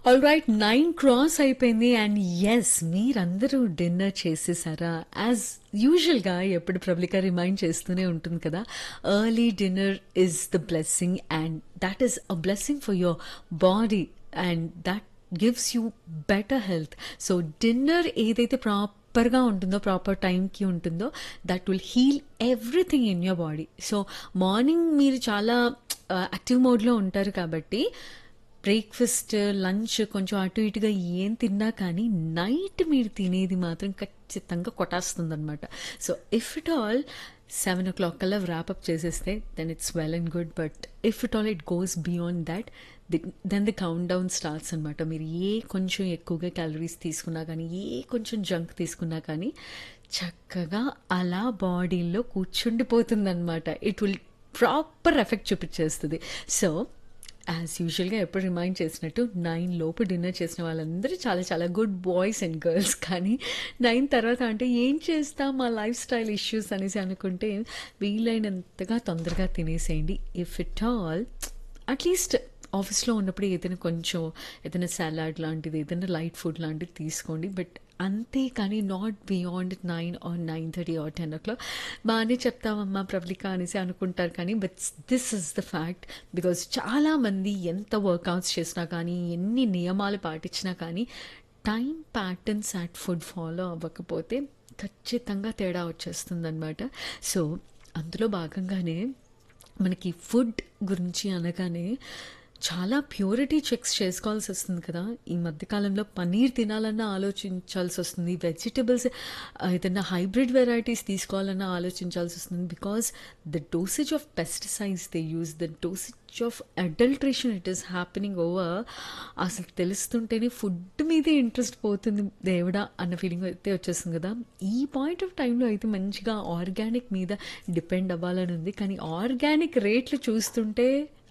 All right nine cross అయిపోయింది and yes మీరందరూ dinner చేసేసారా యాజ్ యూజువల్గా ఎప్పుడు ప్రబ్లిక రిమైండ్ చేస్తూనే ఉంటుంది కదా early dinner is the blessing and that is a blessing for your body and that gives you better health so dinner ఏదైతే ప్రాపర్గా ఉంటుందో ప్రాపర్ టైంకి ఉంటుందో that will heal everything in your body so morning మీరు చాలా active మోడ్లో ఉంటారు కాబట్టి బ్రేక్ఫాస్ట్ లంచ్ కొంచెం అటు ఇటుగా ఏం తిన్నా కానీ నైట్ మీరు తినేది మాత్రం ఖచ్చితంగా కొట్టేస్తుంది అనమాట so if it all seven o'clock కల్లా ర్యాపప్ చేసేస్తే then it's well and good but if it all it goes beyond that then the countdown starts అనమాట మీరు ఏ కొంచెం ఎక్కువగా క్యాలరీస్ తీసుకున్నా కానీ ఏ కొంచెం జంక్ తీసుకున్నా కానీ చక్కగా అలా బాడీలో కూర్చుండిపోతుంది అనమాట ఇట్ విల్ ప్రాపర్ ఎఫెక్ట్ చూపించేస్తుంది సో యాజ్ యూజువల్గా ఎప్పుడు రిమైండ్ చేసినట్టు నైన్ లోపు డిన్నర్ చేసిన వాళ్ళందరూ చాలా చాలా గుడ్ బాయ్స్ అండ్ గర్ల్స్ కానీ నైన్ తర్వాత అంటే ఏం చేస్తాం మా లైఫ్ స్టైల్ ఇష్యూస్ అనేసి అనుకుంటే వీలైనంతగా తొందరగా తినేసేయండి ఇఫ్ ఇట్ ఆల్ అట్లీస్ట్ ఆఫీస్లో ఉన్నప్పుడు ఏదైనా కొంచెం ఏదైనా సలాడ్ లాంటిది ఏదైనా లైట్ ఫుడ్ లాంటిది తీసుకోండి బట్ అంతే కానీ not beyond nine or nine thirty or ten o'clock బాగానే చెప్తామమ్మా ప్రబలిక అనేసి అనుకుంటారు కానీ but this is the fact because చాలామంది ఎంత వర్కౌట్స్ చేసినా కానీ ఎన్ని నియమాలు పాటించినా కానీ time patterns at food follow అవ్వకపోతే ఖచ్చితంగా తేడా వచ్చేస్తుందన్నమాట సో అందులో భాగంగానే మనకి ఫుడ్ గురించి అనగానే చాలా ప్యూరిటీ చెక్స్ చేసుకోవాల్సి వస్తుంది కదా ఈ మధ్యకాలంలో పన్నీర్ తినాలన్నా ఆలోచించాల్సి వస్తుంది వెజిటబుల్స్ ఏదైనా హైబ్రిడ్ వెరైటీస్ తీసుకోవాలన్నా ఆలోచించాల్సి వస్తుంది because the dosage of pesticides they use the dosage of adulteration it is happening over అసలు తెలుస్తుంటేనే ఫుడ్ మీదే ఇంట్రెస్ట్ పోతుంది దేవుడా అన్న ఫీలింగ్ అయితే వచ్చేస్తుంది కదా ఈ పాయింట్ ఆఫ్ టైంలో అయితే మంచిగా ఆర్గానిక్ మీద డిపెండ్ అవ్వాలని ఉంది కానీ ఆర్గానిక్ రేట్లు చూస్తుంటే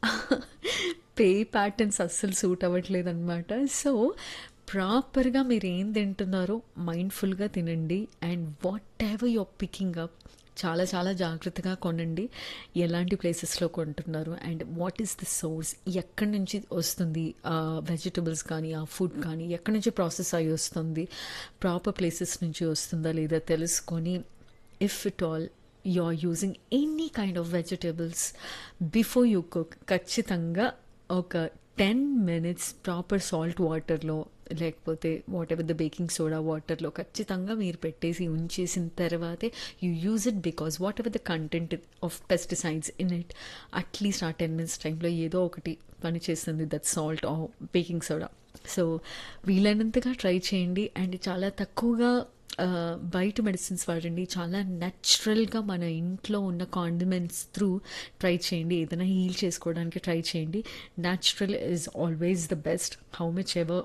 పే ప్యాటర్న్స్ అస్సలు సూట్ అవ్వట్లేదు అనమాట సో ప్రాపర్గా మీరు ఏం తింటున్నారో మైండ్ఫుల్గా తినండి and whatever your picking up చాలా చాలా జాగ్రత్తగా కొనండి ఎలాంటి ప్లేసెస్లో కొంటున్నారు and what is the source ఎక్కడి నుంచి వస్తుంది ఆ వెజిటబుల్స్ కానీ ఆ ఫుడ్ కానీ ఎక్కడి నుంచి ప్రాసెస్ అయ్యి వస్తుంది ప్రాపర్ ప్లేసెస్ నుంచి వస్తుందా లేదా తెలుసుకొని if it all you are using any kind of vegetables before you cook ఖచ్చితంగా ఒక టెన్ మినిట్స్ ప్రాపర్ సాల్ట్ వాటర్లో లేకపోతే whatever the baking soda వాటర్లో ఖచ్చితంగా మీరు పెట్టేసి ఉంచేసిన తర్వాతే you use it because whatever the content of pesticides in it at least ఆ టెన్ మినిట్స్ టైంలో ఏదో ఒకటి పని చేస్తుంది దట్ సాల్ట్ ఆ బేకింగ్ సోడా సో వీలైనంతగా ట్రై చేయండి అండ్ చాలా తక్కువగా బయట మెడిసిన్స్ వాడండి చాలా న్యాచురల్గా మన ఇంట్లో ఉన్న కాండిమెంట్స్ త్రూ ట్రై చేయండి ఏదైనా హీల్ చేసుకోవడానికి ట్రై చేయండి natural is always the best how much ever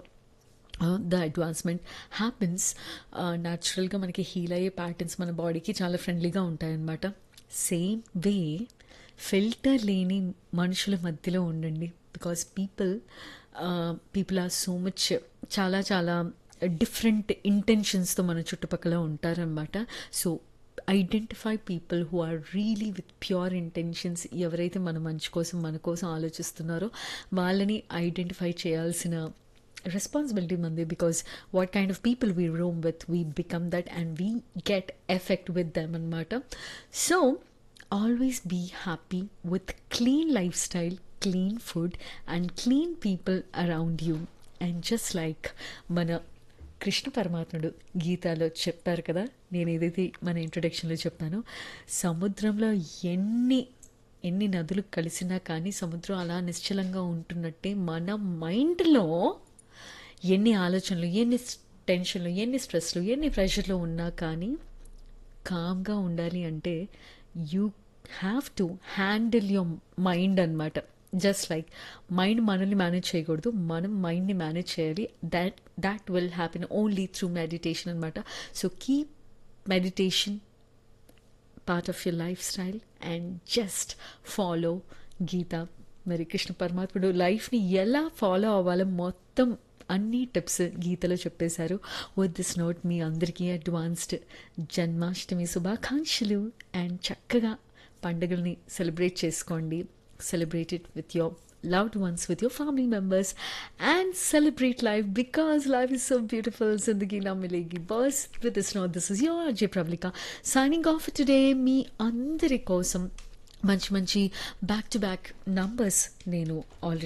the advancement happens న్యాచురల్గా మనకి హీల్ అయ్యే ప్యాటర్న్స్ మన బాడీకి చాలా ఫ్రెండ్లీగా ఉంటాయన్నమాట సేమ్ వే ఫిల్టర్ లేని మనుషుల మధ్యలో ఉండండి because people people are so much చాలా చాలా డిఫరెంట్ ఇంటెన్షన్స్తో మన చుట్టుపక్కల ఉంటారనమాట so identify people who are really with pure intentions ఎవరైతే మన మంచి కోసం మన కోసం ఆలోచిస్తున్నారో వాళ్ళని ఐడెంటిఫై చేయాల్సిన రెస్పాన్సిబిలిటీ మంది because what kind of people we roam with we become that and we get effect with them అనమాట so always be happy with clean lifestyle clean food and clean people around you and just like మన కృష్ణ పరమాత్ముడు గీతాలో చెప్పారు కదా నేను ఏదైతే మన ఇంట్రొడక్షన్లో చెప్పానో సముద్రంలో ఎన్ని ఎన్ని నదులు కలిసినా కానీ సముద్రం అలా నిశ్చలంగా ఉంటున్నట్టే మన మైండ్లో ఎన్ని ఆలోచనలు ఎన్ని టెన్షన్లు ఎన్ని స్ట్రెస్లు ఎన్ని ప్రెషర్లు ఉన్నా కానీ కామ్గా ఉండాలి అంటే you have to handle your mind అనమాట జస్ట్ లైక్ మైండ్ మనల్ని మేనేజ్ చేయకూడదు మనం మైండ్ని మేనేజ్ చేయాలి that that will happen only through meditation అనమాట so keep meditation part of your lifestyle and just follow Gita మరి కృష్ణ పరమాత్ముడు లైఫ్ని ఎలా ఫాలో అవ్వాలో మొత్తం అన్ని టిప్స్ గీతలో చెప్పేశారు విత్ దిస్ నోట్ మీ అందరికీ అడ్వాన్స్డ్ జన్మాష్టమి శుభాకాంక్షలు అండ్ చక్కగా పండుగల్ని సెలబ్రేట్ చేసుకోండి celebrate it with your loved ones, with your family members, and celebrate life because life is so beautiful. Zindagi na milegi. Boss, with this note, this is your Ajay Pravlika signing off for today. మీ అందరి కోసం మంచి మంచి back to back numbers నేను already